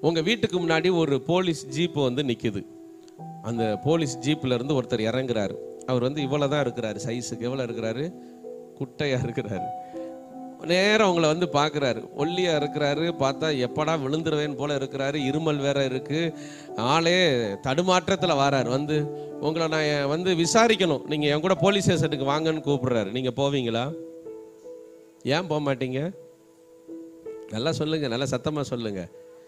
உங்க வீட்டுக்கு முன்னாடி ஒரு போலீஸ் ஜீப் வந்து நிக்குது அந்த போலீஸ் ஜீப்ல இருந்து ஒருத்தர் இறங்குறாரு அவர் வந்து இவ்வளவு தான் இருக்கிறாரு சைஸுக்கு எவ்வளவு இருக்கிறாரு குட்டையா இருக்கிறாரு நேரம் உங்களை வந்து பார்க்குறாரு ஒல்லியா இருக்கிறாரு பார்த்தா எப்படா விழுந்துருவேன் போல இருக்கிறாரு இருமல் வேற இருக்கு ஆளே தடுமாற்றத்தில் வராரு வந்து உங்களை நான் வந்து விசாரிக்கணும் நீங்க என் கூட போலீஸ் ஸ்டேஷனுக்கு வாங்கன்னு கூப்பிடுறாரு நீங்க போவீங்களா ஏன் போக மாட்டீங்க நல்லா சொல்லுங்க நல்லா சத்தமா சொல்லுங்க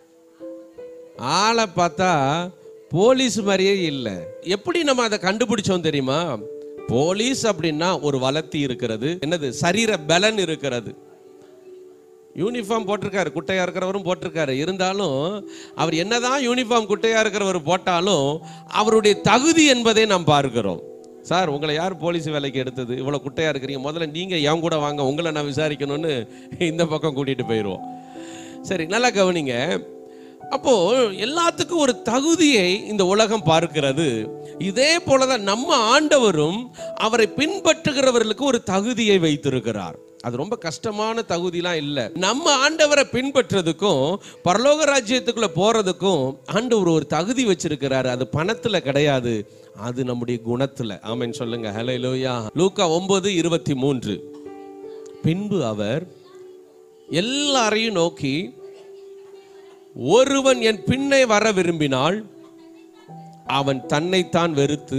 ஆளை பார்த்தா போலீஸ் மாதிரியே இல்லை எப்படி நம்ம அதை கண்டுபிடிச்சோம் தெரியுமா போலீஸ் அப்படின்னா ஒரு வளர்த்தி இருக்கிறது என்னது சரீர பலன் இருக்கிறது யூனிஃபார்ம் போட்டிருக்காரு குட்டையா இருக்கிறவரும் போட்டிருக்காரு இருந்தாலும் அவர் என்னதான் யூனிஃபார்ம் குட்டையா இருக்கிறவர் போட்டாலும் அவருடைய தகுதி என்பதை நாம் பார்க்கிறோம் சார் உங்களை யார் போலீஸ் வேலைக்கு எடுத்தது இவ்வளோ குட்டையா இருக்கிறீங்க முதல்ல நீங்க என் கூட வாங்க உங்களை நான் விசாரிக்கணும்னு இந்த பக்கம் கூட்டிட்டு போயிடுவோம் சரி நல்லா கவனிங்க அப்போ எல்லாத்துக்கும் ஒரு தகுதியை இந்த உலகம் பார்க்கிறது இதே போலதான் நம்ம ஆண்டவரும் அவரை பின்பற்றுகிறவர்களுக்கு ஒரு தகுதியை வைத்திருக்கிறார் அது ரொம்ப கஷ்டமான தகுதிலாம் இல்லை நம்ம ஆண்டவரை பின்பற்றுறதுக்கும் பரலோக ராஜ்யத்துக்குள்ள போறதுக்கும் ஆண்டவர் ஒரு தகுதி வச்சிருக்கிறாரு அது பணத்துல கிடையாது அது நம்முடைய குணத்துல ஆமென் சொல்லுங்க ஹலோ லூயா லூக்கா ஒன்பது இருபத்தி மூன்று பின்பு அவர் எல்லாரையும் நோக்கி ஒருவன் என் பின்னே வர விரும்பினால் அவன் தன்னைத்தான் வெறுத்து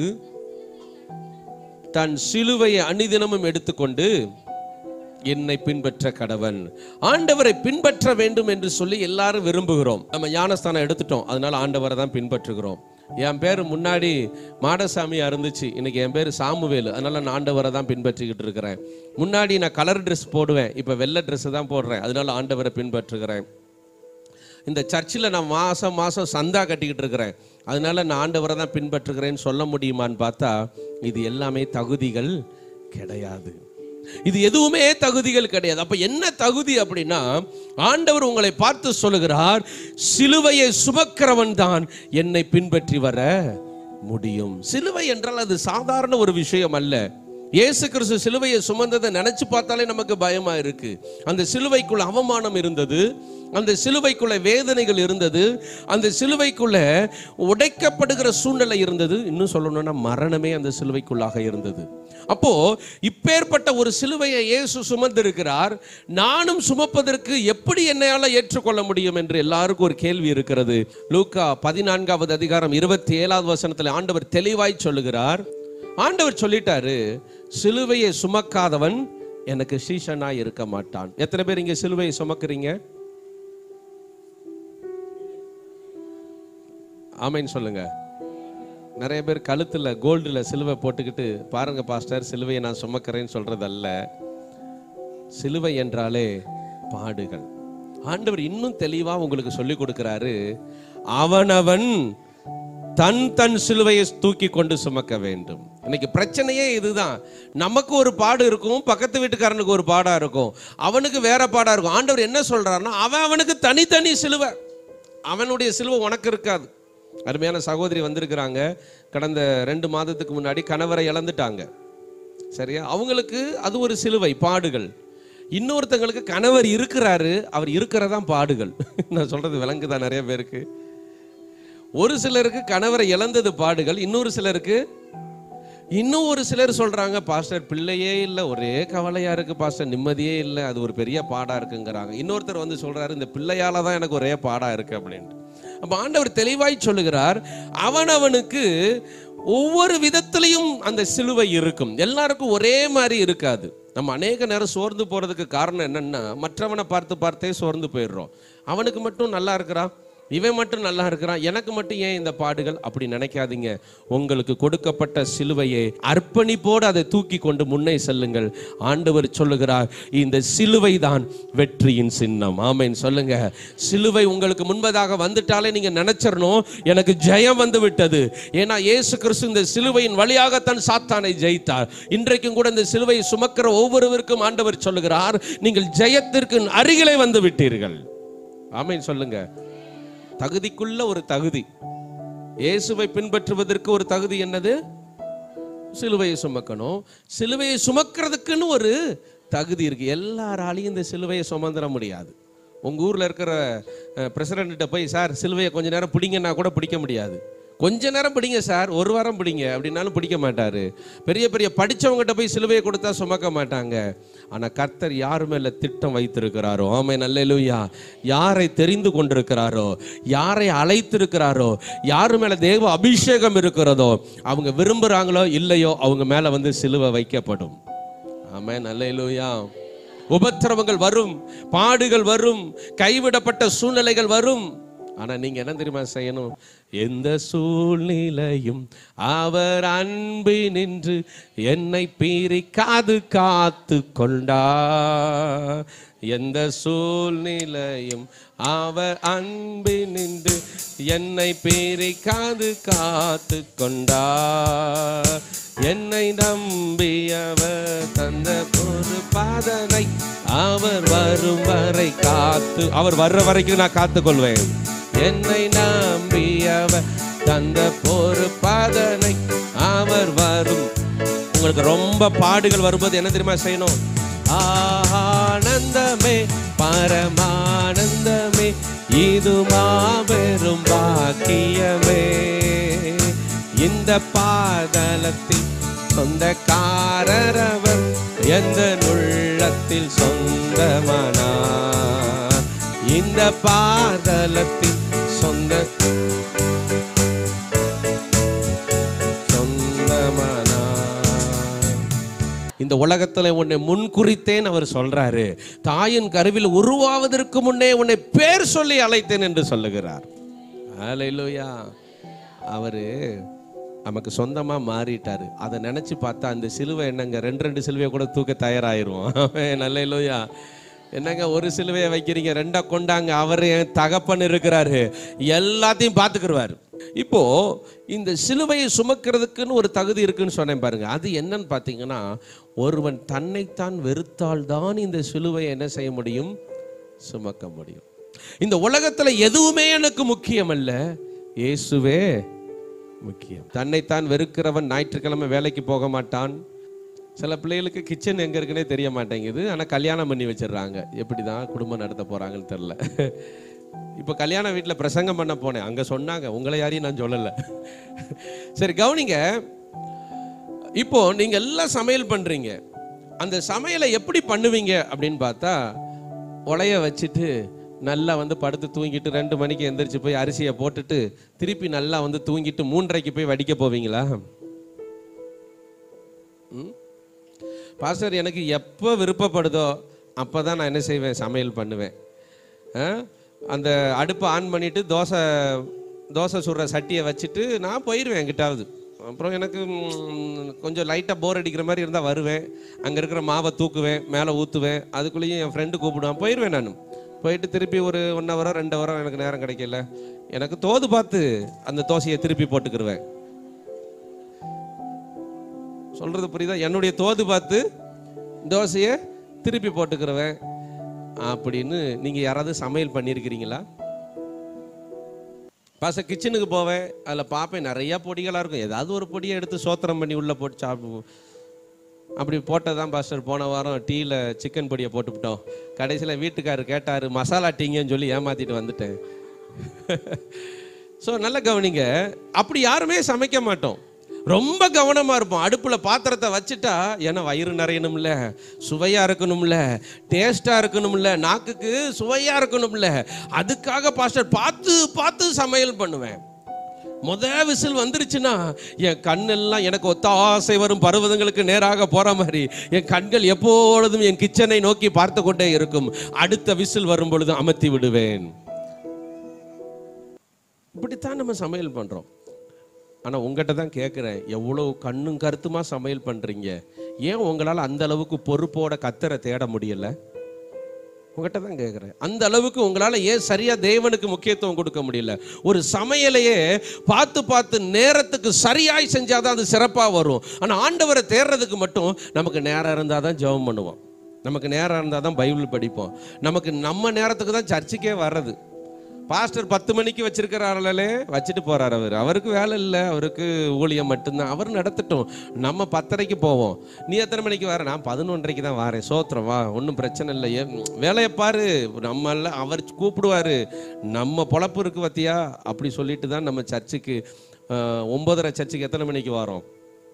தன் சிலுவையை அணிதினமும் எடுத்துக்கொண்டு என்னை பின்பற்ற கடவன் ஆண்டவரை பின்பற்ற வேண்டும் என்று சொல்லி எல்லாரும் விரும்புகிறோம் நம்ம ஞானஸ்தானம் எடுத்துட்டோம் அதனால ஆண்டவரை தான் பின்பற்றுகிறோம் என் பேர் முன்னாடி மாடசாமியா இருந்துச்சு இன்னைக்கு என் பேர் சாமுவேலு அதனால நான் ஆண்டவரை தான் பின்பற்றிக்கிட்டு இருக்கிறேன் முன்னாடி நான் கலர் ட்ரெஸ் போடுவேன் இப்போ வெள்ளை ட்ரெஸ் தான் போடுறேன் அதனால ஆண்டவரை பின்பற்றுகிறேன் இந்த சர்ச்சில் நான் மாதம் மாதம் சந்தா கட்டிக்கிட்டு இருக்கிறேன் அதனால நான் ஆண்டவரை தான் பின்பற்றுகிறேன்னு சொல்ல முடியுமான்னு பார்த்தா இது எல்லாமே தகுதிகள் கிடையாது இது எதுவுமே தகுதிகள் கிடையாது அப்ப என்ன தகுதி அப்படின்னா ஆண்டவர் உங்களை பார்த்து சொல்லுகிறார் சிலுவையை சுமக்கிறவன் தான் என்னை பின்பற்றி வர முடியும் சிலுவை என்றால் அது சாதாரண ஒரு விஷயம் அல்ல இயேசு கிறிஸ்து சிலுவையை சுமந்ததை நினைச்சு பார்த்தாலே நமக்கு பயமா இருக்கு அந்த சிலுவைக்குள்ள அவமானம் இருந்தது அந்த சிலுவைக்குள்ள வேதனைகள் இருந்தது அந்த சிலுவைக்குள்ள உடைக்கப்படுகிற சூழ்நிலை இருந்தது இன்னும் சொல்லணும்னா மரணமே அந்த சிலுவைக்குள்ளாக இருந்தது அப்போ இப்பேற்பட்ட ஒரு சிலுவையை இயேசு சுமந்திருக்கிறார் நானும் சுமப்பதற்கு எப்படி என்னால் ஏற்றுக்கொள்ள முடியும் என்று எல்லாருக்கும் ஒரு கேள்வி இருக்கிறது லூக்கா பதினான்காவது அதிகாரம் இருபத்தி ஏழாவது வசனத்தில் ஆண்டவர் தெளிவாய் சொல்லுகிறார் ஆண்டவர் சொல்லிட்டாரு சிலுவையை சுமக்காதவன் எனக்கு சீஷனாய் இருக்க மாட்டான் எத்தனை பேர் இங்க சிலுவையை சுமக்கிறீங்க ஆமைன்னு சொல்லுங்க நிறைய பேர் கழுத்துல கோல்டுல சிலுவை போட்டுக்கிட்டு பாருங்க பாஸ்டர் சிலுவையை நான் சுமக்கிறேன்னு சொல்றதல்ல சிலுவை என்றாலே பாடுகள் ஆண்டவர் இன்னும் தெளிவா உங்களுக்கு சொல்லி கொடுக்கிறாரு அவனவன் தன் தன் சிலுவையை தூக்கி கொண்டு சுமக்க வேண்டும் இன்னைக்கு பிரச்சனையே இதுதான் நமக்கு ஒரு பாடு இருக்கும் பக்கத்து வீட்டுக்காரனுக்கு ஒரு பாடா இருக்கும் அவனுக்கு வேற பாடா இருக்கும் ஆண்டவர் என்ன சொல்றாருன்னா அவன் அவனுக்கு தனித்தனி சிலுவை அவனுடைய சிலுவை உனக்கு இருக்காது அருமையான சகோதரி வந்திருக்கிறாங்க கடந்த ரெண்டு மாதத்துக்கு முன்னாடி கணவரை இழந்துட்டாங்க சரியா அவங்களுக்கு அது ஒரு சிலுவை பாடுகள் இன்னொருத்தங்களுக்கு கணவர் இருக்கிறாரு அவர் இருக்கிறதான் பாடுகள் நான் சொல்றது விளங்குதா நிறைய பேருக்கு ஒரு சிலருக்கு கணவரை இழந்தது பாடுகள் இன்னொரு சிலருக்கு இன்னும் ஒரு சிலர் சொல்றாங்க பாஸ்டர் பிள்ளையே இல்லை ஒரே கவலையா இருக்கு பாஸ்டர் நிம்மதியே இல்லை அது ஒரு பெரிய பாடா இருக்குங்கிறாங்க இன்னொருத்தர் வந்து சொல்றாரு இந்த பிள்ளையால தான் எனக்கு ஒரே பாடா இருக்கு அப்படின்ட்டு அப்ப ஆண்டவர் தெளிவாய் சொல்லுகிறார் அவனவனுக்கு ஒவ்வொரு விதத்திலையும் அந்த சிலுவை இருக்கும் எல்லாருக்கும் ஒரே மாதிரி இருக்காது நம்ம அநேக நேரம் சோர்ந்து போறதுக்கு காரணம் என்னன்னா மற்றவனை பார்த்து பார்த்தே சோர்ந்து போயிடுறோம் அவனுக்கு மட்டும் நல்லா இருக்கிறான் இவன் மட்டும் நல்லா இருக்கிறான் எனக்கு மட்டும் ஏன் இந்த பாடுகள் அப்படி நினைக்காதீங்க உங்களுக்கு கொடுக்கப்பட்ட சிலுவையை அர்ப்பணிப்போடு அதை தூக்கி கொண்டு முன்னே செல்லுங்கள் ஆண்டவர் சொல்லுகிறார் இந்த சிலுவை தான் வெற்றியின் சின்னம் ஆமென் சொல்லுங்க சிலுவை உங்களுக்கு முன்பதாக வந்துட்டாலே நீங்க நினைச்சிடணும் எனக்கு ஜெயம் வந்து விட்டது ஏன்னா இயேசு கிறிஸ்து இந்த சிலுவையின் வழியாகத்தான் சாத்தானை ஜெயித்தார் இன்றைக்கும் கூட இந்த சிலுவையை சுமக்கிற ஒவ்வொருவருக்கும் ஆண்டவர் சொல்லுகிறார் நீங்கள் ஜெயத்திற்கு அருகிலே வந்து விட்டீர்கள் ஆமென் சொல்லுங்க தகுதிக்குள்ள ஒரு தகுதி இயேசுவை பின்பற்றுவதற்கு ஒரு தகுதி என்னது சிலுவையை சுமக்கணும் சிலுவையை சுமக்கிறதுக்குன்னு ஒரு தகுதி இருக்கு எல்லாராலையும் இந்த சிலுவையை சுமந்துட முடியாது உங்கள் ஊரில் இருக்கிற பிரசிடென்ட்ட போய் சார் சிலுவையை கொஞ்ச நேரம் பிடிங்கன்னா கூட பிடிக்க முடியாது கொஞ்ச நேரம் பிடிங்க சார் ஒரு வாரம் பிடிங்க அப்படின்னாலும் பிடிக்க மாட்டாரு பெரிய பெரிய படிச்சவங்ககிட்ட போய் சிலுவையை கொடுத்தா சுமக்க மாட்டாங்க ஆனா கர்த்தர் யார் மேல திட்டம் வைத்திருக்கிறாரோ ஆமை நல்லேலூயா யாரை தெரிந்து கொண்டிருக்கிறாரோ யாரை அழைத்திருக்கிறாரோ யார் மேல தேவ அபிஷேகம் இருக்கிறதோ அவங்க விரும்புறாங்களோ இல்லையோ அவங்க மேல வந்து சிலுவை வைக்கப்படும் ஆமே நல்லேலூயா உபத்திரவங்கள் வரும் பாடுகள் வரும் கைவிடப்பட்ட சூழ்நிலைகள் வரும் ஆனா நீங்க என்ன தெரியுமா செய்யணும் எந்த சூழ்நிலையும் அவர் அன்பு நின்று என்னை பிரிக்காது காத்து கொண்டா எந்த சூழ்நிலையும் அவர் அன்பு நின்று என்னை பிரிக்காது காத்து கொண்டா என்னை நம்பியவர் தந்த ஒரு பாதனை அவர் வரும் வரை காத்து அவர் வர்ற வரைக்கும் நான் காத்துக்கொள்வேன் என்னை நம்பியவர் தந்த ஒரு பாதனை அவர் வரும் உங்களுக்கு ரொம்ப பாடுகள் வரும்போது என்ன தெரியுமா செய்யணும் ஆனந்தமே பரமானந்தமே இது மாபெரும் பாக்கியமே இந்த பாதலத்தில் சொந்தக்காரரவர் எந்த உள்ளத்தில் சொந்தமானார் இந்த பாதலத்தில் சொந்த சொந்தமானார் இந்த உலகத்துல உன்னை முன்குறித்தேன் அவர் சொல்றாரு தாயின் கருவில் உருவாவதற்கு முன்னே உன்னை பேர் சொல்லி அழைத்தேன் என்று சொல்லுகிறார் ஹalleluya அவரு நமக்கு சொந்தமா மாறிட்டாரு அதை நினைச்சு பார்த்தா அந்த சிலுவை என்னங்க ரெண்டு ரெண்டு சிலுவையை கூட தூக்க தயாராயிருவோம் நல்ல என்னங்க ஒரு சிலுவையை வைக்கிறீங்க ரெண்டா கொண்டாங்க அவர் என் தகப்பன் இருக்கிறாரு எல்லாத்தையும் பார்த்துக்கிருவார் இப்போ இந்த சிலுவையை சுமக்கிறதுக்குன்னு ஒரு தகுதி இருக்குன்னு சொன்னேன் பாருங்க அது என்னன்னு பார்த்தீங்கன்னா ஒருவன் தன்னைத்தான் வெறுத்தால்தான் இந்த சிலுவையை என்ன செய்ய முடியும் சுமக்க முடியும் இந்த உலகத்துல எதுவுமே எனக்கு முக்கியம் அல்ல இயேசுவே முக்கியம் தன்னைத்தான் வெறுக்கிறவன் ஞாயிற்றுக்கிழமை வேலைக்கு போக மாட்டான் சில பிள்ளைகளுக்கு கிச்சன் எங்க இருக்குன்னே தெரிய மாட்டேங்குது ஆனா கல்யாணம் பண்ணி வச்சிடுறாங்க எப்படி தான் குடும்பம் நடத்த போறாங்கன்னு தெரில இப்போ கல்யாண வீட்டில் பிரசங்கம் பண்ண போனேன் அங்க சொன்னாங்க உங்களை யாரையும் நான் சொல்லலை சரி கவனிங்க இப்போ நீங்க எல்லாம் சமையல் பண்றீங்க அந்த சமையலை எப்படி பண்ணுவீங்க அப்படின்னு பார்த்தா உலைய வச்சுட்டு நல்லா வந்து படுத்து தூங்கிட்டு ரெண்டு மணிக்கு எந்திரிச்சு போய் அரிசியை போட்டுட்டு திருப்பி நல்லா வந்து தூங்கிட்டு மூன்றரைக்கு போய் வடிக்க போவீங்களா ம்? பாஸ்டர் எனக்கு எப்போ விருப்பப்படுதோ அப்போ தான் நான் என்ன செய்வேன் சமையல் பண்ணுவேன் ஆ? அந்த அடுப்பை ஆன் பண்ணிட்டு தோசை தோசை சுடுற சட்டியை வச்சுட்டு நான் போயிடுவேன் எங்கிட்டாவது அப்புறம் எனக்கு ம், கொஞ்சம் லைட்டாக போர் அடிக்கிற மாதிரி இருந்தால் வருவேன் அங்கே இருக்கிற மாவை தூக்குவேன் மேலே ஊற்றுவேன் அதுக்குள்ளேயும் என் ஃப்ரெண்டு கூப்பிடுவான் போயிடுவேன் நான் போயிட்டு திருப்பி ஒரு ஒன் ஹவரோ ரெண்டு ஹவரோ எனக்கு நேரம் கிடைக்கல எனக்கு தோது பார்த்து அந்த தோசையை திருப்பி போட்டுக்கிருவேன் சொல்றது புரியுதா என்னுடைய தோது பார்த்து தோசையை திருப்பி போட்டுக்கிறவேன் அப்படின்னு நீங்க யாராவது சமையல் பண்ணியிருக்கிறீங்களா பாச கிச்சனுக்கு போவேன் அதில் பார்ப்பேன் நிறைய பொடிகளாக இருக்கும் ஏதாவது ஒரு பொடியை எடுத்து சோத்திரம் பண்ணி உள்ளே போட்டு சாப்பிடுவோம் அப்படி போட்டதான் பாஸ்டர் போன வாரம் டீயில் சிக்கன் பொடியை போட்டுவிட்டோம் கடைசியில் வீட்டுக்காரர் கேட்டார் மசாலா டீங்கன்னு சொல்லி ஏமாத்திட்டு வந்துட்டேன் ஸோ நல்ல கவனிங்க அப்படி யாருமே சமைக்க மாட்டோம் ரொம்ப கவனமாக இருப்போம் அடுப்பில் பாத்திரத்தை வச்சுட்டா ஏன்னா வயிறு நிறையணும்ல சுவையாக இருக்கணும்ல டேஸ்ட்டாக இருக்கணும்ல நாக்குக்கு சுவையாக இருக்கணும்ல அதுக்காக பாஸ்டர் பார்த்து பார்த்து சமையல் பண்ணுவேன் முத விசில் வந்துருச்சுன்னா என் கண்ணெல்லாம் எனக்கு ஒத்தாசை வரும் பர்வதங்களுக்கு நேராக போற மாதிரி என் கண்கள் எப்பொழுதும் என் கிச்சனை நோக்கி பார்த்து கொண்டே இருக்கும் அடுத்த விசில் வரும் பொழுது அமர்த்தி விடுவேன் இப்படித்தான் நம்ம சமையல் பண்றோம் ஆனா உங்ககிட்ட தான் கேட்குறேன் எவ்வளவு கண்ணும் கருத்துமா சமையல் பண்றீங்க ஏன் உங்களால் அந்த அளவுக்கு பொறுப்போட கத்தரை தேட முடியல உங்ககிட்ட தான் கேட்குறேன் அந்த அளவுக்கு உங்களால் ஏன் சரியாக தேவனுக்கு முக்கியத்துவம் கொடுக்க முடியல ஒரு சமையலையே பார்த்து பார்த்து நேரத்துக்கு சரியாய் செஞ்சாதான் அது சிறப்பாக வரும் ஆனால் ஆண்டவரை தேடுறதுக்கு மட்டும் நமக்கு நேரம் இருந்தால் தான் ஜெபம் பண்ணுவோம் நமக்கு நேரம் இருந்தால் தான் பைபிள் படிப்போம் நமக்கு நம்ம நேரத்துக்கு தான் சர்ச்சுக்கே வர்றது பாஸ்டர் பத்து மணிக்கு வச்சிருக்கிறார்களே வச்சுட்டு போறார் அவர் அவருக்கு வேலை இல்லை அவருக்கு ஊழியம் மட்டும்தான் அவர் நடத்தட்டும் நம்ம பத்தரைக்கு போவோம் நீ எத்தனை மணிக்கு வர நான் பதினொன்றரைக்கு தான் வரேன் சோத்திரம் வா ஒன்றும் பிரச்சனை இல்லை ஏன் வேலையை பாரு நம்ம எல்லாம் அவர் கூப்பிடுவாரு நம்ம பொழப்பு இருக்கு பத்தியா அப்படி சொல்லிட்டு தான் நம்ம சர்ச்சுக்கு அஹ், ஒன்பதரை சர்ச்சுக்கு எத்தனை மணிக்கு வரோம்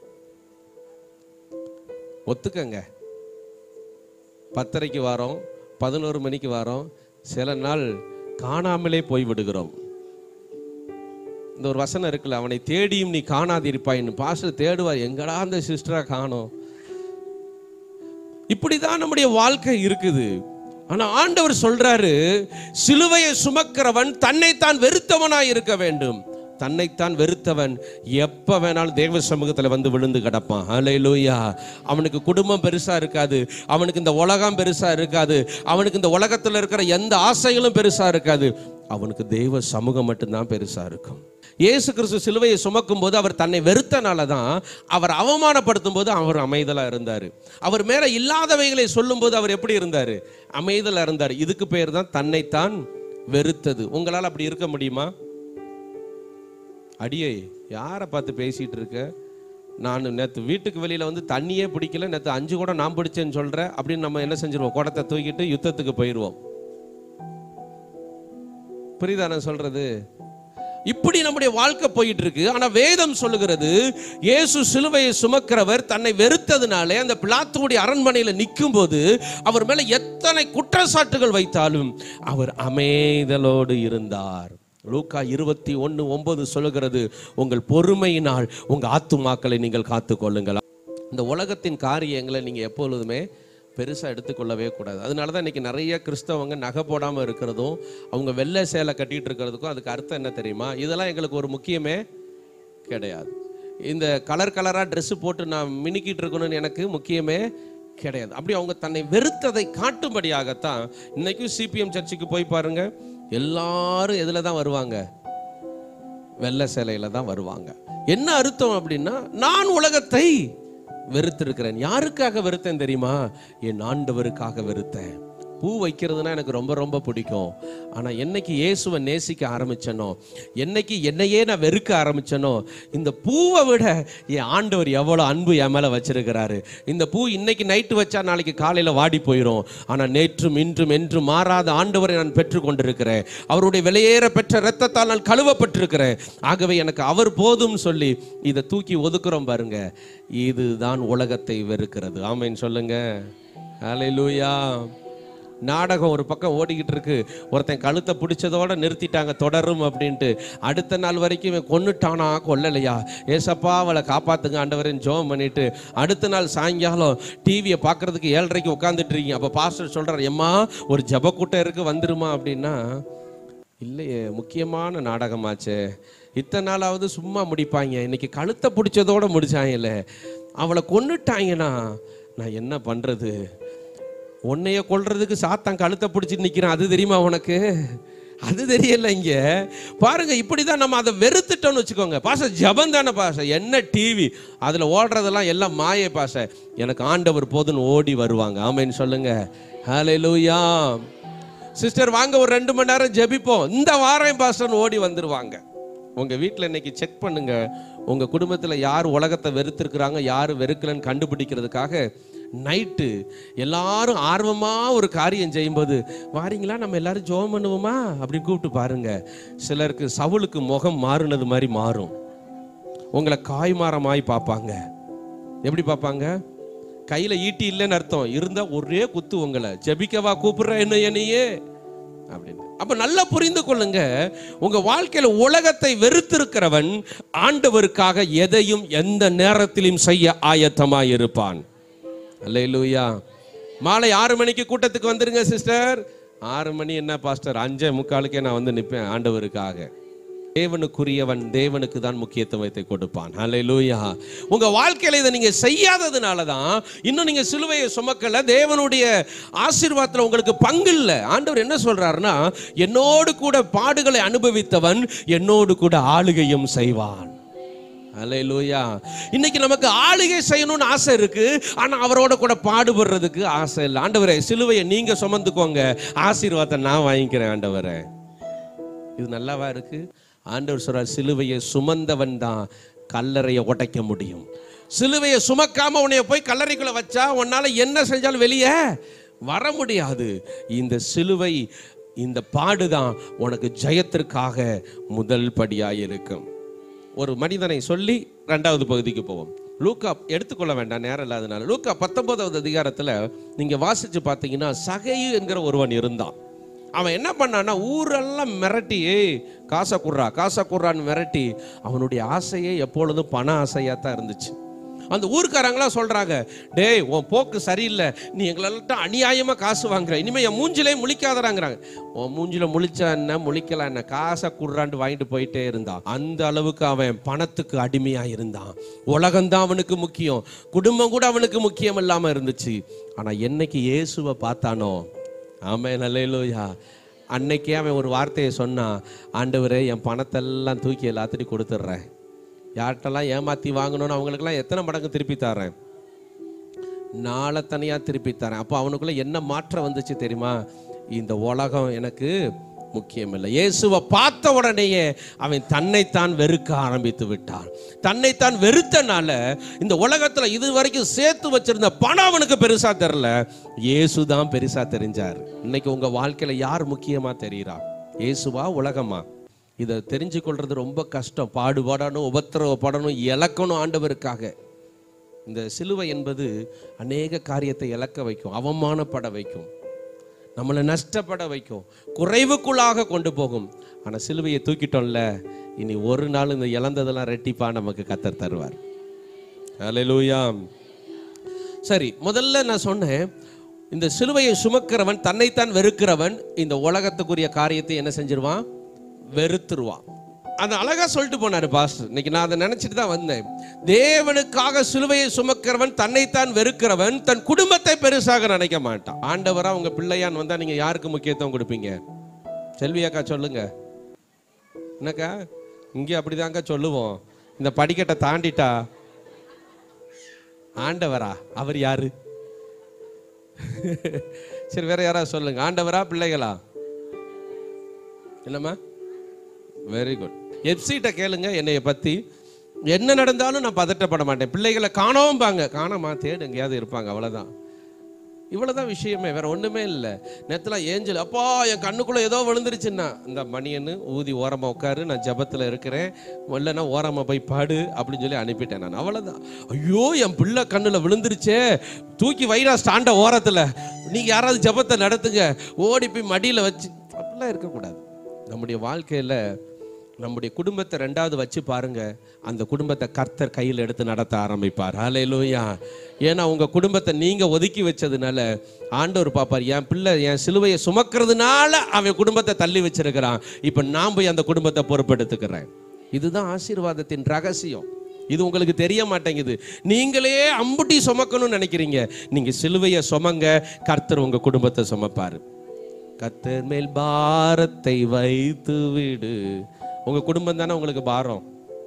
ஒத்துக்கங்க பத்தரைக்கு வரோம் பதினோரு மணிக்கு வரோம் சில நாள் காணாமலே போய் விடுகிறோம் இந்த ஒரு வசனம் இருக்குல்ல அவனை தேடியும் நீ காணாதிருப்பாயின்னு பாஸ்டர் தேடுவார் எங்கடா அந்த சிஸ்டரா காணோம் இப்படிதான் நம்முடைய வாழ்க்கை இருக்குது ஆனா ஆண்டவர் சொல்றாரு சிலுவையை சுமக்கிறவன் தன்னைத்தான் வெறுத்தவனாய் இருக்க வேண்டும் தன்னைத்தான் வெறுத்தவன் எப்ப வேணாலும் தேவ சமூகத்துல வந்து விழுந்து கிடப்பான் ஹalleluya அவனுக்கு குடும்பம் பெருசா இருக்காது அவனுக்கு இந்த உலகம் பெருசா இருக்காது அவனுக்கு இந்த உலகத்துல இருக்கிற எந்த ஆசைகளும் பெருசா இருக்காது அவனுக்கு தெய்வ சமூகம் மட்டும்தான் பெருசா இருக்கும் இயேசு கிறிஸ்து சிலுவையை சுமக்கும் போது அவர் தன்னை வெறுத்தனால தான் அவர் அவமானப்படுத்தும் போது அவர் அமைதலா இருந்தார் அவர் மேல இல்லாதவைகளை சொல்லும்போது அவர் எப்படி இருந்தார் அமைதலா இருந்தார் இதுக்கு பேர் தான் தன்னைத்தான் வெறுத்தது உங்களால் அப்படி இருக்க முடியுமா அடியே யாரை பார்த்து பேசிட்டு இருக்க நான் நேற்று வீட்டுக்கு வெளியில வந்து தண்ணியே பிடிக்கல நேற்று அஞ்சு கூட நான் பிடிச்சேன்னு சொல்றேன் அப்படின்னு நம்ம என்ன செஞ்சிருவோம் குடத்தை தூக்கிட்டு யுத்தத்துக்கு போயிடுவோம் புரியுதா நான் சொல்றது இப்படி நம்முடைய வாழ்க்கை போயிட்டு இருக்கு ஆனா வேதம் சொல்லுகிறது இயேசு சிலுவையை சுமக்கிறவர் தன்னை வெறுத்ததுனாலே அந்த பிளாத்துடைய அரண்மனையில நிற்கும் போது அவர் மேல எத்தனை குற்றச்சாட்டுகள் வைத்தாலும் அவர் அமைதலோடு இருந்தார் லூக்கா இருபத்தி ஒன்று ஒன்பது சொல்லுகிறது உங்கள் பொறுமையினால் உங்க ஆத்துமாக்களை நீங்கள் காத்துக்கொள்ளுங்கள் இந்த உலகத்தின் காரியங்களை நீங்க எப்பொழுதுமே பெருசாக எடுத்துக்கொள்ளவே கூடாது அதனால தான் இன்றைக்கி நிறைய கிறிஸ்தவங்க நகை போடாமல் இருக்கிறதும் அவங்க வெள்ளை சேலை கட்டிட்டு இருக்கிறதுக்கும் அதுக்கு அர்த்தம் என்ன தெரியுமா இதெல்லாம் எங்களுக்கு ஒரு முக்கியமே கிடையாது இந்த கலர் கலராக ட்ரெஸ்ஸு போட்டு நான் மினுக்கிட்டு இருக்கணும்னு எனக்கு முக்கியமே கிடையாது அப்படி அவங்க தன்னை வெறுத்ததை காட்டும்படியாகத்தான் இன்னைக்கும் சிபிஎம் சர்ச்சுக்கு போய் பாருங்க எல்லாரும் எதில் தான் வருவாங்க வெள்ளை சேலையில தான் வருவாங்க என்ன அர்த்தம் அப்படின்னா நான் உலகத்தை வெறுத்திருக்கிறேன் யாருக்காக வெறுத்தேன் தெரியுமா என் ஆண்டவருக்காக வெறுத்தேன் பூ வைக்கிறதுனா எனக்கு ரொம்ப ரொம்ப பிடிக்கும் ஆனால் என்னைக்கு இயேசுவை நேசிக்க ஆரம்பிச்சனோ என்னைக்கு என்னையே நான் வெறுக்க ஆரம்பிச்சனோ இந்த பூவை விட என் ஆண்டவர் எவ்வளோ அன்பு என் மேலே வச்சிருக்கிறாரு இந்த பூ இன்னைக்கு நைட்டு வச்சா நாளைக்கு காலையில் வாடி போயிடும் ஆனால் நேற்றும் இன்றும் என்றும் மாறாத ஆண்டவரை நான் பெற்று கொண்டிருக்கிறேன் அவருடைய வெளியேற பெற்ற இரத்தத்தால் நான் கழுவப்பட்டிருக்கிறேன் ஆகவே எனக்கு அவர் போதும் சொல்லி இதை தூக்கி ஒதுக்குறோம் பாருங்க இதுதான் உலகத்தை வெறுக்கிறது ஆமைன்னு சொல்லுங்க ஹalleluya நாடகம் ஒரு பக்கம் ஓடிக்கிட்டு இருக்கு ஒருத்தன் கழுத்தை பிடிச்சதோட நிறுத்திட்டாங்க தொடரும் அப்படின்ட்டு அடுத்த நாள் வரைக்கும் இவன் கொன்னுட்டானா கொல்லலையா ஏசப்பா அவளை காப்பாத்துங்க ஆண்டவரேன்னு ஜோம் பண்ணிட்டு அடுத்த நாள் சாயங்காலம் டிவியை பார்க்கறதுக்கு ஏழரைக்கு உட்காந்துட்டு இருக்கீங்க அப்போ பாஸ்டர் சொல்றாரு எம்மா ஒரு ஜப கூட்டம் இருக்கு வந்துருமா அப்படின்னா இல்லையே முக்கியமான நாடகமாச்சே இத்தனை நாளாவது சும்மா முடிப்பாங்க இன்னைக்கு கழுத்தை பிடிச்சதோட முடிச்சாங்கல்ல அவளை கொன்னுட்டாங்கன்னா நான் என்ன பண்றது உன்னைய கொல்றதுக்கு சாத்தான் கழுத்தை பிடிச்சிட்டு நிற்கிறான் அது தெரியுமா உனக்கு அது தெரியல இங்க பாருங்க இப்படிதான் நம்ம அதை வெறுத்துட்டோம்னு வச்சுக்கோங்க பாச ஜபம் தானே பாச என்ன டிவி அதுல ஓடுறதெல்லாம் எல்லாம் மாய பாச எனக்கு ஆண்டவர் போதுன்னு ஓடி வருவாங்க ஆமைன்னு சொல்லுங்க ஹalleluya சிஸ்டர் வாங்க ஒரு ரெண்டு மணி நேரம் ஜெபிப்போம் இந்த வாரம் பாஸ்டர்னு ஓடி வந்துருவாங்க உங்க வீட்டில் இன்னைக்கு செக் பண்ணுங்க உங்க குடும்பத்துல யார் உலகத்தை வெறுத்திருக்கிறாங்க யார் வெறுக்கலன்னு கண்டுபிடிக்கிறதுக்காக நைட்டு எல்லாரும் ஆர்வமா ஒரு காரியம் செய்யும்போது வாரீங்களா நம்ம எல்லாரும் ஜெபம் பண்ணுவோமா அப்படின்னு கூப்பிட்டு பாருங்க சிலருக்கு சவுளுக்கு முகம் மாறுனது மாதிரி மாறும் உங்களை காய்மாரமாய் பார்ப்பாங்க எப்படி பார்ப்பாங்க கையில ஈட்டி இல்லைன்னு அர்த்தம் இருந்தா ஒரே குத்து உங்களை ஜெபிக்கவா கூப்பிடுற என்ன என்னையே அப்படின்னு அப்ப நல்லா புரிந்து கொள்ளுங்க உங்க வாழ்க்கையில உலகத்தை வெறுத்திருக்கிறவன் ஆண்டவருக்காக எதையும் எந்த நேரத்திலும் செய்ய ஆயத்தமாய் இருப்பான் அல்லேலூயா மாலை ஆறு மணிக்கு கூட்டத்துக்கு வந்துருங்க சிஸ்டர் ஆறு மணி என்ன பாஸ்டர் அஞ்சே முக்காலுக்கே நான் வந்து நிற்பேன் ஆண்டவருக்காக தேவனுக்குரியவன் தேவனுக்கு தான் முக்கியத்துவத்தை கொடுப்பான் ஹalleluya உங்க வாழ்க்கையில இதை நீங்க செய்யாததுனால தான் இன்னும் நீங்க சிலுவையை சுமக்கல தேவனுடைய ஆசீர்வாதத்துல உங்களுக்கு பங்கு இல்லை ஆண்டவர் என்ன சொல்றாருன்னா என்னோடு கூட பாடுகளை அனுபவித்தவன் என்னோடு கூட ஆளுகையும் செய்வான் ஹalleluya இன்னைக்கு நமக்கு ஆளுகை செய்யணும்னு ஆசை இருக்கு ஆனா அவரோட கூட பாடுபடுறதுக்கு ஆசை இல்லை ஆண்டவரே சிலுவையை நீங்க சுமந்துக்கோங்க ஆசீர்வாதத்தை நான் வாங்கிக்கிறேன் ஆண்டவரே இது நல்லாவா இருக்கு ஆண்டவர் சொல்றார் சிலுவையை சுமந்தவன் தான் கல்லறையை உடைக்க முடியும் சிலுவையை சுமக்காம உன்னைய போய் கல்லறைக்குள்ள வச்சா உன்னால என்ன செஞ்சாலும் வெளியே வர முடியாது இந்த சிலுவை இந்த பாடுதான் உனக்கு ஜெயத்திற்காக முதல் படியாக இருக்கும் ஒரு மனிதனை சொல்லி ரெண்டாவது பகுதிக்கு போவோம் லூக்கா எடுத்துக்கொள்ள வேண்டாம் நேரம் இல்லாதனால லூக்கா பத்தொன்பதாவது அதிகாரத்தில் நீங்கள் வாசித்து பார்த்தீங்கன்னா சகையு என்கிற ஒருவன் இருந்தான் அவன் என்ன பண்ணான்னா ஊரெல்லாம் மிரட்டி "ஏய், காசை குர்றா காசை குர்றான்னு மிரட்டி அவனுடைய ஆசையே எப்பொழுதும் பண ஆசையாக தான் இருந்துச்சு அந்த ஊர்க்காரங்களாம் சொல்றாங்க டேய் உன் போக்கு சரியில்லை நீ எங்களெல்லாம் அநியாயமா காசு வாங்குற இனிமே என் மூஞ்சிலே முழிக்காதறாங்கிறாங்க உன் மூஞ்சில முழிச்சா என்ன முழிக்கலாம் என்ன காசை குடுறான்ட்டு வாங்கிட்டு போயிட்டே இருந்தான் அந்த அளவுக்கு அவன் பணத்துக்கு அடிமையா இருந்தான் உலகம்தான் அவனுக்கு முக்கியம் குடும்பம் கூட அவனுக்கு முக்கியம் இல்லாம இருந்துச்சு ஆனா என்னைக்கு இயேசுவை பார்த்தானோ ஆமே நல்லையிலோயா அன்னைக்கே அவன் ஒரு வார்த்தையை சொன்னான் ஆண்டவரே என் பணத்தெல்லாம் தூக்கி எல்லாத்தையும் கொடுத்துட்றேன் யார்கிட்டலாம் ஏமாற்றி வாங்கணும்னு அவங்களுக்கெல்லாம் எத்தனை மடங்கு திருப்பி தரேன் நாளை தனியாக திருப்பி தரேன் அப்போ அவனுக்குள்ள என்ன மாற்றம் வந்துச்சு தெரியுமா இந்த உலகம் எனக்கு முக்கியம் இல்லை இயேசுவை பார்த்த உடனேயே அவன் தன்னைத்தான் வெறுக்க ஆரம்பித்து விட்டான் தன்னைத்தான் வெறுத்தனால இந்த உலகத்தில் இது வரைக்கும் சேர்த்து வச்சிருந்த பணம் அவனுக்கு பெருசா தெரியல இயேசு தான் பெருசா தெரிஞ்சார் இன்னைக்கு உங்க வாழ்க்கையில யார் முக்கியமா தெரியுறா இயேசுவா உலகமா இதை தெரிஞ்சு கொள்றது ரொம்ப கஷ்டம் பாடுபடணும் உபத்திரவப்படணும் இழக்கணும் ஆண்டவருக்காக இந்த சிலுவை என்பது அநேக காரியத்தை இழக்க வைக்கும் அவமானப்பட வைக்கும் நம்மளை நஷ்டப்பட வைக்கும் குறைவுக்குள்ளாக கொண்டு போகும் ஆனால் சிலுவையை தூக்கிட்டோம்ல இனி ஒரு நாள் இந்த இழந்ததெல்லாம் ரெட்டிப்பா நமக்கு கத்தர் தருவார் அல்லேலூயா சரி முதல்ல நான் சொன்னேன் இந்த சிலுவையை சுமக்கிறவன் தன்னைத்தான் வெறுக்கிறவன் இந்த உலகத்துக்குரிய காரியத்தை என்ன செஞ்சிருவான் வெறுத்துருவான் அது அழகா சொல்லிட்டு போனாரு பாஸ்டர் இன்னைக்கு நான் அதை நினைச்சிட்டு தான் வந்தேன் தேவனுக்காக சிலுவையை சுமக்கிறவன் தன்னைத்தான் வெறுக்கிறவன் தன் குடும்பத்தை பெருசாக நினைக்க மாட்டான் ஆண்டவரா உங்க பிள்ளையான் வந்தா நீங்க யாருக்கு முக்கியத்துவம் கொடுப்பீங்க செல்வி அக்கா சொல்லுங்க என்னக்கா இங்கே அப்படிதாங்க சொல்லுவோம் இந்த படிக்கட்டை தாண்டிட்டா ஆண்டவரா அவர் யாரு சரி வேற யாராவது சொல்லுங்க ஆண்டவரா பிள்ளைகளா என்னம்மா வெரி குட் எப்சிட்ட கேளுங்க என்னைய பத்தி என்ன நடந்தாலும் நான் பதட்டப்பட மாட்டேன் பிள்ளைகளை காணவும் பாங்க காணாமா தேடு எங்கேயாவது இருப்பாங்க அவ்வளவுதான் இவ்வளவுதான் விஷயமே வேற ஒண்ணுமே இல்லை நேத்துல ஏஞ்சல் அப்பா என் கண்ணுக்குள்ள ஏதோ விழுந்துருச்சுன்னா இந்த மணியன்னு ஊதி ஓரமா உட்காரு நான் ஜபத்துல இருக்கிறேன் இல்லைன்னா ஓரமா போய் பாடு அப்படின்னு சொல்லி அனுப்பிட்டேன் நான் அவ்வளவுதான் ஐயோ என் பிள்ளை கண்ணுல விழுந்துருச்சே தூக்கி வைரா ஸ்டாண்ட ஓரத்துல நீங்க யாராவது ஜபத்தை நடத்துங்க ஓடி போய் மடியில வச்சு அப்படிலாம் இருக்கக்கூடாது நம்முடைய வாழ்க்கையில நம்முடைய குடும்பத்தை ரெண்டாவது வச்சு பாருங்க அந்த குடும்பத்தை கர்த்தர் கையில் எடுத்து நடத்த ஆரம்பிப்பார் ஹalleluya ஏன்னா உங்க குடும்பத்தை நீங்க ஒதுக்கி வச்சதுனால ஆண்டவர் பாப்பார் என் பிள்ளை என் சிலுவையை சுமக்கிறதுனால அவன் குடும்பத்தை தள்ளி வச்சிருக்கிறான் இப்போ நான் போய் அந்த குடும்பத்தை பொறுப்பெடுத்துக்கிறேன் இதுதான் ஆசீர்வாதத்தின் ரகசியம் இது உங்களுக்கு தெரிய மாட்டேங்குது நீங்களே அம்புட்டி சுமக்கணும்னு நினைக்கிறீங்க நீங்க சிலுவையை சுமங்க கர்த்தர் உங்க குடும்பத்தை சுமப்பாரு கத்தர் மேல் பாரத்தை வைத்து விடு உங்க குடும்பம் தானே உங்களுக்கு பாரம்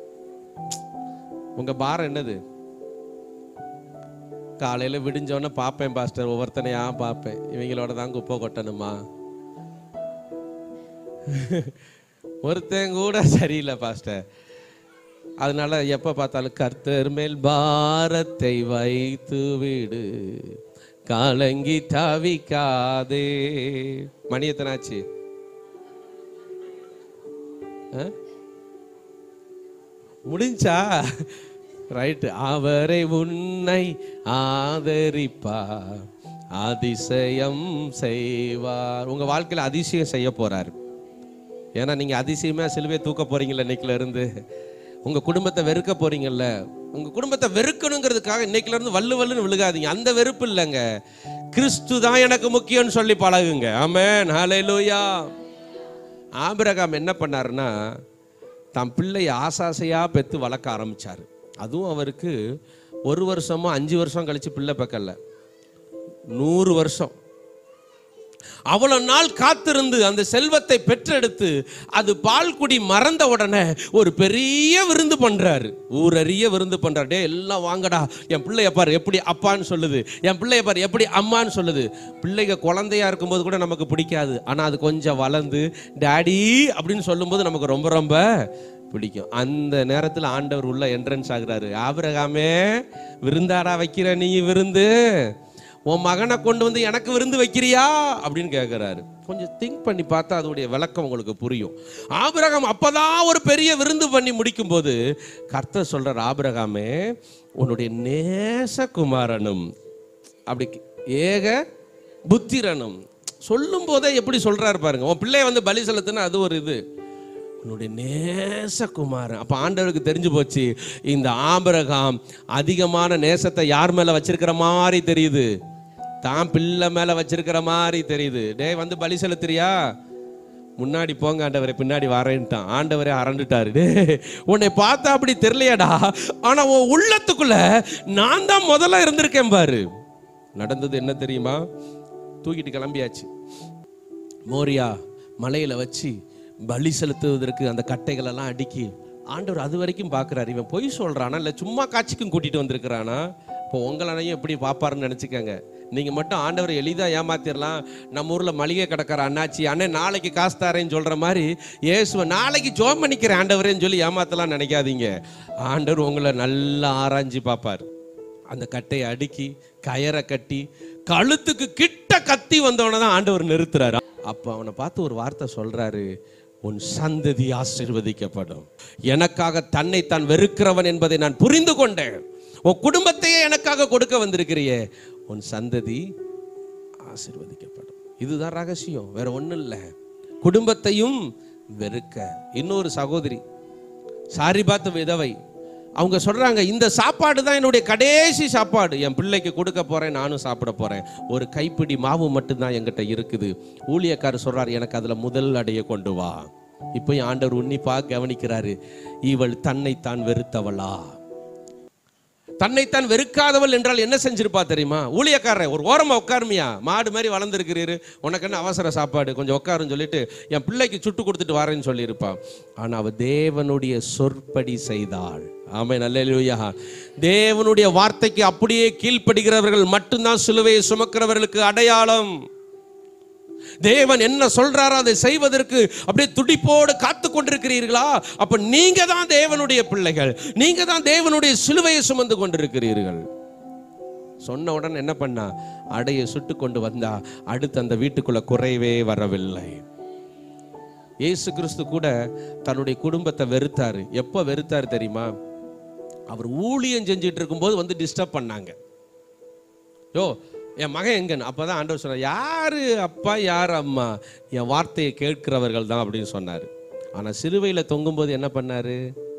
உங்க பாரம் என்னது காலையில விடிஞ்சோடனே பார்ப்பேன் பாஸ்டர் ஒவ்வொருத்தனையா பார்ப்பேன் இவங்களோட தான் குப்பை கொட்டணுமா ஒருத்தன் கூட சரியில்லை பாஸ்டர் அதனால எப்ப பார்த்தாலும் கர்த்தர் மேல் பாரத்தை வைத்து விடு காலங்கி தவிக்காதே மணி எத்தனாச்சு ஆ? முடிஞ்சா ரைட்டு அவரை உன்னை ஆதரிப்பார் அதிசயம் செய்வார் உங்க வாழ்க்கையில அதிசயம் செய்ய போறார் ஏன்னா நீங்க அதிசயமா சிலுவையை தூக்க போறீங்கல்ல இன்னைக்குல இருந்து உங்க குடும்பத்தை வெறுக்க போறீங்கல்ல உங்க குடும்பத்தை வெறுக்கணுங்கிறதுக்காக இன்னைக்குல இருந்து வள்ளு வள்ளுன்னு விழுகாதீங்க அந்த வெறுப்பு இல்லைங்க கிறிஸ்து தான் எனக்கு முக்கியம்னு சொல்லி பழகுங்க ஆமென் ஹalleluya ஆபிரகாம் என்ன பண்ணாருன்னா தன் பிள்ளையை ஆசாசையா பெத்து வளர்க்க ஆரம்பிச்சாரு அதுவும் அவருக்கு ஒரு வருஷமோ அஞ்சு வருஷம் கழிச்சு பிள்ளை பக்கல்ல நூறு வருஷம் அவ்வளவு நாள் காத்திருந்து அந்த செல்வத்தை பெற்றெடுத்து அது பால்குடி மறந்த உடனே ஒரு பெரிய விருந்து பண்றாரு ஊரறிய விருந்து பண்றாரு டே எல்லாம் வாங்கடா என் பிள்ளைய பாரு எப்படி அப்பான்னு சொல்லுது என் பிள்ளைய பாரு எப்படி அம்மான்னு சொல்லுது பிள்ளைங்க குழந்தையா இருக்கும்போது கூட நமக்கு பிடிக்காது ஆனா அது கொஞ்சம் வளர்ந்து டாடி அப்படின்னு சொல்லும்போது நமக்கு ரொம்ப ரொம்ப பிடிக்கும் அந்த நேரத்தில் ஆண்டவர் உள்ள என்ட்ரன்ஸ் ஆகுறாரு ஆபிரகாமே விருந்தாடா வைக்கிற நீ விருந்து உன் மகனை கொண்டு வந்து எனக்கு விருந்து வைக்கிறியா அப்படின்னு கேட்குறாரு கொஞ்சம் திங்க் பண்ணி பார்த்தா அதோடைய விளக்கம் உங்களுக்கு புரியும் ஆபிரகாம் அப்பதான் ஒரு பெரிய விருந்து பண்ணி முடிக்கும்போது கர்த்தர் சொல்றார் ஆபிரகாமே உன்னுடைய நேசகுமாரனும் அப்படி ஏக புத்திரனும் சொல்லும் போதே எப்படி சொல்றாரு பாருங்க உன் பிள்ளைய வந்து பலி செலுத்துனா அது ஒரு இது உன்னுடைய நேசகுமாரன் அப்ப ஆண்டவருக்கு தெரிஞ்சு போச்சு இந்த ஆபிரகாம் அதிகமான நேசத்தை யார் மேல வச்சிருக்கிற மாதிரி தெரியுது தான் பிள்ளை மேல வச்சிருக்கிற மாதிரி தெரியுது டேய் வந்து பலி செலுத்துறியா முன்னாடி போங்க ஆண்டவரை பின்னாடி வரேன்ட்டான் ஆண்டவரே அரண்டுட்டாரு டேய் உன்னை பார்த்தா அப்படி தெரியலையாடா ஆனா உன் உள்ளத்துக்குள்ள நான் தான் முதல்ல இருந்திருக்கேன் பாரு நடந்தது என்ன தெரியுமா தூக்கிட்டு கிளம்பியாச்சு மோரியா மலையில வச்சு பலி செலுத்துவதற்கு அந்த கட்டைகள் எல்லாம் அடுக்கி ஆண்டவர் அது வரைக்கும் பார்க்குறாரு இவன் பொய் சொல்றானா இல்லை சும்மா காட்சிக்கும் கூட்டிட்டு வந்திருக்கிறானா இப்போ உங்களையும் எப்படி பார்ப்பாருன்னு நினச்சிக்கங்க நீங்கள் மட்டும் ஆண்டவரை எளிதாக ஏமாத்திரலாம் நம்ம ஊரில் மளிகை கடைக்கார அண்ணாச்சி அண்ணன் நாளைக்கு காசு தாரேன்னு சொல்கிற மாதிரி இயேசுவை நாளைக்கு ஜோம் பண்ணிக்கிறேன் ஆண்டவரேன்னு சொல்லி ஏமாத்தலாம் நினைக்காதீங்க ஆண்டவர் உங்களை நல்லா ஆராய்ஞ்சு பார்ப்பார் அந்த கட்டையை அடுக்கி கயரை கட்டி கழுத்துக்கு கிட்ட கத்தி வந்தவனை தான் ஆண்டவர் நிறுத்துறாரு அப்ப அவனை பார்த்து ஒரு வார்த்தை சொல்றாரு உன் சந்ததி ஆசீர்வதிக்கப்படும் எனக்காக தன்னை தான் வெறுக்கிறவன் என்பதை நான் புரிந்து கொண்டேன் உன் குடும்பத்தையே எனக்காக கொடுக்க வந்திருக்கிறியே உன் சந்ததி ஆசீர்வதிக்கப்படும் இதுதான் ரகசியம் வேற ஒண்ணும் இல்லை குடும்பத்தையும் வெறுக்க இன்னொரு சகோதரி சாரி பார்த்து விதவை அவங்க சொல்றாங்க இந்த சாப்பாடு தான் என்னுடைய கடைசி சாப்பாடு என் பிள்ளைக்கு கொடுக்க போறேன் நானும் சாப்பிட போறேன் ஒரு கைப்பிடி மாவு மட்டும்தான் என்கிட்ட இருக்குது ஊழியக்காரர் சொல்றாரு எனக்கு அதுல முதல் அடைய கொண்டு வா இப்போ ஆண்டவர் உன்னிப்பா கவனிக்கிறாரு இவள் தன்னைத்தான் வெறுத்தவளா தன்னைத்தான் வெறுக்காதவள் என்றால் என்ன செஞ்சிருப்பா தெரியுமா ஊழியக்காரர் ஒரு ஓரமா உட்காருமியா மாடு மாதிரி வளர்ந்துருக்கிறீரு உனக்கு என்ன அவசர சாப்பாடு கொஞ்சம் உட்காருன்னு சொல்லிட்டு என் பிள்ளைக்கு சுட்டு கொடுத்துட்டு வரேன்னு சொல்லியிருப்பா ஆனா அவ தேவனுடைய சொற்படி செய்தாள் ஆமை நல்ல தேவனுடைய வார்த்தைக்கு அப்படியே கீழ்ப்படுகிறவர்கள் மட்டும்தான் சிலுவையை சுமக்கிறவர்களுக்கு அடையாளம் தேவன் என்ன சொல்றாரோ அதை செய்வதற்கு அப்படியே துடிப்போடு காத்து கொண்டிருக்கிறீர்களா அப்ப நீங்க தான் தேவனுடைய பிள்ளைகள் நீங்க தான் தேவனுடைய சிலுவையை சுமந்து கொண்டிருக்கிறீர்கள் சொன்ன உடனே என்ன பண்ணா அடைய சுட்டு கொண்டு வந்தா அடுத்து அந்த வீட்டுக்குள்ள குறைவே வரவில்லை இயேசு கிறிஸ்து கூட தன்னுடைய குடும்பத்தை வெறுத்தாரு எப்போ வெறுத்தாரு தெரியுமா அவர் ஊழியம் செஞ்சுட்டு இருக்கும்போது வந்து டிஸ்டர்ப் பண்ணாங்க யோ என் மகன் எங்கன்னு அப்போ தான் ஆண்டவர் சொன்னார் யார் அப்பா யார் அம்மா என் வார்த்தையை கேட்கிறவர்கள் தான் அப்படின்னு சொன்னார் ஆனால் சிலுவையில் தொங்கும்போது என்ன பண்ணாரு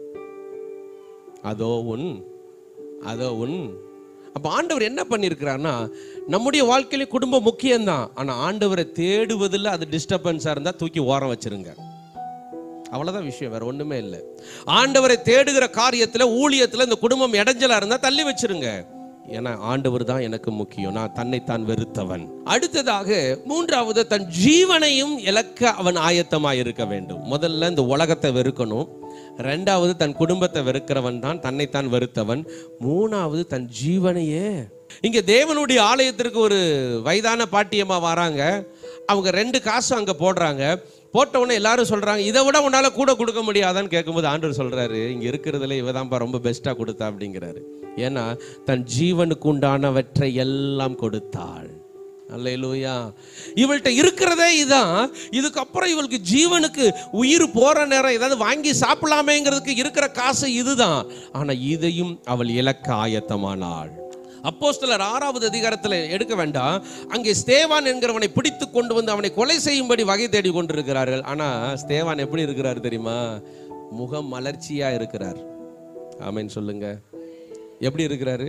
அதோ உன் அதோ உன் அப்போ ஆண்டவர் என்ன பண்ணியிருக்கிறாருன்னா நம்முடைய வாழ்க்கையில குடும்பம் முக்கியம்தான் ஆனால் ஆண்டவரை தேடுவதில் அது டிஸ்டர்பன்ஸாக இருந்தால் தூக்கி ஓரம் வச்சிருங்க அவ்வளோதான் விஷயம் வேற ஒன்றுமே இல்லை ஆண்டவரை தேடுகிற காரியத்தில் ஊழியத்தில் இந்த குடும்பம் இடைஞ்சலாக இருந்தால் தள்ளி வச்சிருங்க ஏன்னா ஆண்டவர் தான் எனக்கு முக்கியம் நான் தன்னைத்தான் வெறுத்தவன் அடுத்ததாக மூன்றாவது தன் ஜீவனையும் இழக்க அவன் ஆயத்தமாக இருக்க வேண்டும் முதல்ல இந்த உலகத்தை வெறுக்கணும் ரெண்டாவது தன் குடும்பத்தை வெறுக்கிறவன் தான் தன்னைத்தான் வெறுத்தவன் மூணாவது தன் ஜீவனையே இங்க தேவனுடைய ஆலயத்திற்கு ஒரு வயதான பாட்டியம்மா வராங்க அவங்க ரெண்டு காசு அங்க போடுறாங்க போட்ட உடனே எல்லாரும் சொல்றாங்க இதை விட உன்னால கூட கொடுக்க முடியாதான்னு கேட்கும்போது ஆண்டவர் சொல்றாரு இங்க இருக்கிறதுல இவ தான்ப்பா ரொம்ப பெஸ்டா கொடுத்தா அப்படிங்கிறாரு ஏன்னா தன் ஜீவனுக்கு உண்டானவற்றை எல்லாம் கொடுத்தாள் அல்லேலூயா இவள்கிட்ட இருக்கிறதே இதான் இதுக்கப்புறம் இவளுக்கு ஜீவனுக்கு உயிர் போற நேரம் ஏதாவது வாங்கி சாப்பிடலாமேங்கிறதுக்கு இருக்கிற காசு இதுதான் ஆனா இதையும் அவள் இலக்க ஆயத்தமானாள் அப்போஸ்தலர் ஆறாவது அதிகாரத்தில் எடுக்க வேண்டாம் அங்கே ஸ்தேவான் என்கிறவனை பிடித்து கொண்டு வந்து அவனை கொலை செய்யும்படி வகை தேடி கொண்டிருக்கிறார்கள் ஆனா ஸ்தேவான் எப்படி இருக்கிறார் தெரியுமா முகம் மலர்ச்சியா இருக்கிறார் ஆமென் சொல்லுங்க எப்படி இருக்கிறாரு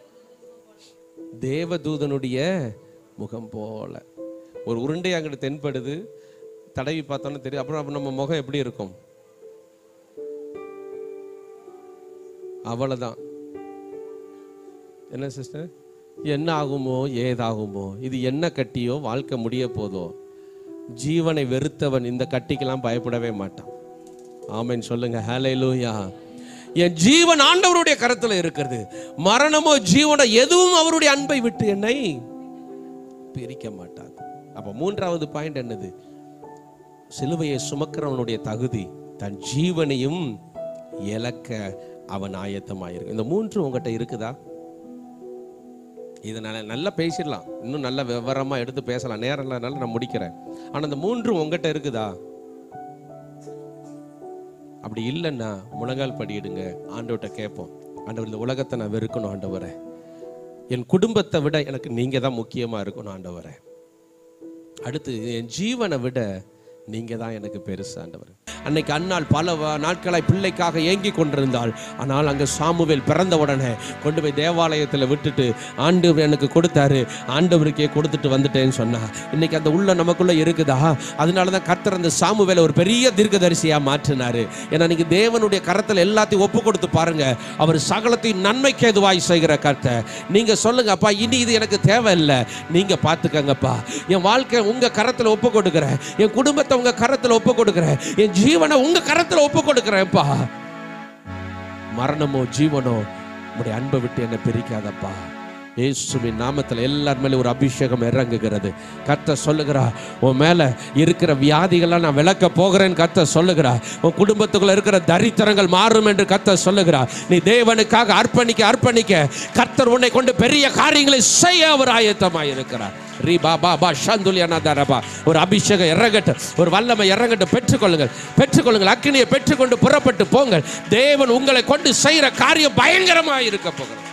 தேவதூதனுடைய முகம் போல ஒரு உருண்டை அங்கிட்டு தென்படுது தடவி பார்த்தோன்னு தெரியும் அப்புறம் அப்ப நம்ம முகம் எப்படி இருக்கும் அவ்வளவுதான் என்ன சிஸ்டர் என்ன ஆகுமோ ஏதாகுமோ இது என்ன கட்டியோ வாழ்க்கை முடிய போதோ ஜீவனை வெறுத்தவன் இந்த கட்டிக்கெல்லாம் பயப்படவே மாட்டான் ஆமென் சொல்லுங்க ஹalleluya என் ஜீவன் ஆண்டவருடைய கரத்துல இருக்கிறது மரணமோ ஜீவனோ எதுவும் அவருடைய அன்பை விட்டு என்னை பிரிக்க மாட்டாது அப்ப மூன்றாவது பாயிண்ட் என்னது சிலுவையை சுமக்கிறவனுடைய தகுதி தன் ஜீவனையும் இழக்க அவன் ஆயத்தமாயிருக்கு இந்த மூன்று உங்ககிட்ட இருக்குதா இதை நான் நல்லா பேசிடலாம் இன்னும் நல்ல விவரமா எடுத்து பேசலாம் நேரம் இல்லாதனால நான் முடிக்கிறேன் ஆனா இந்த மூன்று உங்ககிட்ட இருக்குதா அப்படி இல்லைன்னா முழங்கால் படியிடுங்க ஆண்டவர்கிட்ட கேட்போம் ஆண்டவர் இந்த உலகத்தை நான் வெறுக்கணும் ஆண்டவரே என் குடும்பத்தை விட எனக்கு நீங்க தான் முக்கியமா இருக்கணும் ஆண்டவரே அடுத்து என் ஜீவனை விட நீங்க தான் எனக்கு பெருசு ஆண்டவர் அன்னைக்கு அன்னாள் பல வ- நாட்களாய் பிள்ளைக்காக ஏங்கி கொண்டிருந்தாள் ஆனால் அங்கே சாமுவேல் பிறந்த உடனே கொண்டு போய் தேவாலயத்தில் விட்டுட்டு ஆண்டவர் எனக்கு கொடுத்தாரு ஆண்டவருக்கே கொடுத்துட்டு வந்துட்டேன்னு சொன்னா இன்னைக்கு அந்த உள்ள நமக்குள்ள இருக்குதா அதனால தான் கர்த்தர் அந்த சாமுவேலை ஒரு பெரிய தீர்க்கதரிசியா மாற்றினாரு ஏன்னா நீங்க தேவனுடைய கரத்தில் எல்லாத்தையும் ஒப்பு கொடுத்து பாருங்க அவர் சகலத்தையும் நன்மைக்கு எதுவாய் செய்கிற கர்த்தர் நீங்க சொல்லுங்க அப்பா இனி இது எனக்கு தேவையில்லை நீங்க பார்த்துக்கங்கப்பா என் வாழ்க்கை உங்க கரத்தில் ஒப்பு கொடுக்குறேன் என் குடும்பத்தை உங்க கரத்தில் ஒப்பு கொடுக்குறேன் என் ஜீவனை உங்க கரத்தில் ஒப்பு கொடுக்குறேன்ப்பா மரணமோ ஜீவனோ உடைய அன்பை விட்டு என்னை பிரிக்காதப்பா இயேசுவின் நாமத்தில் எல்லார் மேலே ஒரு அபிஷேகம் இறங்குகிறது கத்த சொல்லுகிறா உன் மேல இருக்கிற வியாதிகள்லாம் நான் விளக்க போகிறேன்னு கத்த சொல்லுகிறா உன் குடும்பத்துக்குள்ள இருக்கிற தரித்திரங்கள் மாறும் என்று கத்த சொல்லுகிறா நீ தேவனுக்காக அர்ப்பணிக்க அர்ப்பணிக்க கர்த்தர் உன்னை கொண்டு பெரிய காரியங்களை செய்ய அவர் ஆயத்தமாக இருக்கிறார் ரீ பா பா பா ஷந்துலியானா தரபா ஒரு அபிஷேகம் இறங்கட்டு ஒரு வல்லமை இறங்கட்டு பெற்றுக்கொள்ளுங்கள் பெற்றுக்கொள்ளுங்கள் அக்கினியை பெற்றுக்கொண்டு புறப்பட்டு போங்கள் தேவன் உங்களை கொண்டு செய்கிற காரியம் பயங்கரமாக இருக்க போகிறது